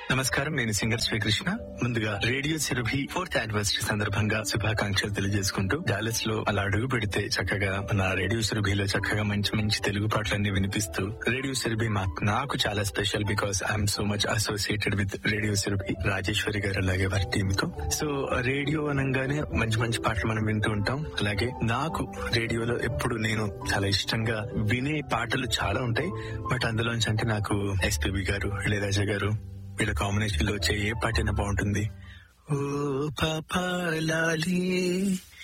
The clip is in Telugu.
నమస్కారం నేను సింగర్ శ్రీకృష్ణ ముందుగా రేడియో సిరభి ఫోర్త్ యానివర్సరీ సందర్భంగా శుభాకాంక్షలు తెలియజేసుకుంటూ డాలస్ లో అలా అడుగు పెడితే చక్కగా మన రేడియో సిరభిలో చక్కగా మంచి మంచి తెలుగు పాటలన్నీ వినిపిస్తూ రేడియో సిరభి నాకు చాలా special because I'm so much associated with radio Surabhi Rajeswari గారు అలాగే వారి టీమ్ తో సో రేడియో అనగానే మంచి మంచి పాటలు మనం వింటూ ఉంటాం అలాగే నాకు రేడియోలో ఎప్పుడు నేను చాలా ఇష్టంగా వినే పాటలు చాలా ఉంటాయి బట్ అందులోంచి అంటే నాకు ఎస్పీబి గారు ఇళయరాజా గారు వీళ్ళ కాంబినేషన్ లో వచ్చే ఏ పాటైనా బాగుంటుంది ఓ పాపాలాలి